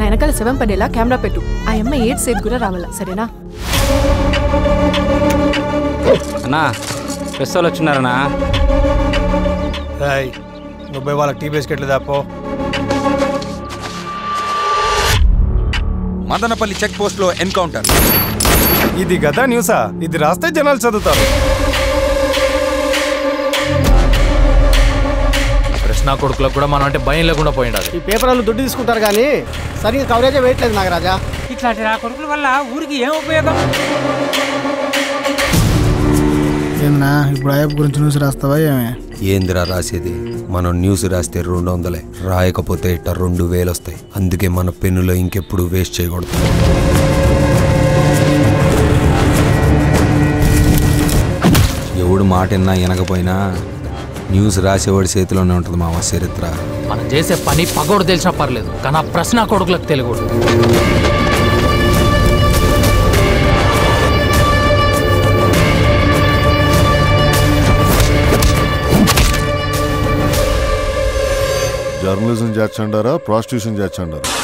వెనకాల శవం పడేలా కెమెరా పెట్టు ఆ అమ్మ ఏడ్ సేఫ్ కూడా రావాలా సరేనా అన్నా ప్రెస్ వాళ్ళు వచ్చినారనా రాయ్ నువ్వు వాళ్ళకి టీ బిస్కెట్లు దాపో మదనపల్లి చెక్ పోస్ట్ లో ఎన్కౌంటర్ ఇది గదా న్యూసా ఇది రాస్తే జనాలు చదువుతారు ప్రశ్న కొడుకులకు కూడా మనం అంటే భయం లేకుండా పోయిండాలి ఈ పేపర్ వాళ్ళు దుడ్డు తీసుకుంటారు కానీ సరిగ్గా కవరేజే వేయట్లేదు నాగరాజా ఇట్లాంటి నా కొడుకుల వల్ల ఊరికి ఏం ఉపయోగం ఏందన్నా ఇప్పుడు అయ్యప్ప గురించి న్యూస్ రాస్తావా ఏమే ఏందిరా రాసేది మనం న్యూస్ రాస్తే రెండు వందలే రాయకపోతే ఇట్ట రెండు వేలు వస్తాయి అందుకే మన పెన్నులో ఇంకెప్పుడు వేస్ట్ చేయకూడదు ఎవడు మాట విన్నా వినకపోయినా న్యూస్ రాసేవాడి చేతిలోనే ఉంటుంది మామ చరిత్ర మనం చేసే పని పగోడు తెలిసినా పర్లేదు కానీ ఆ ప్రశ్న కొడుకులకు తెలియకూడదు జర్నలిజం చేర్చండారా ప్రాస్టిట్యూషన్ చేర్చండారా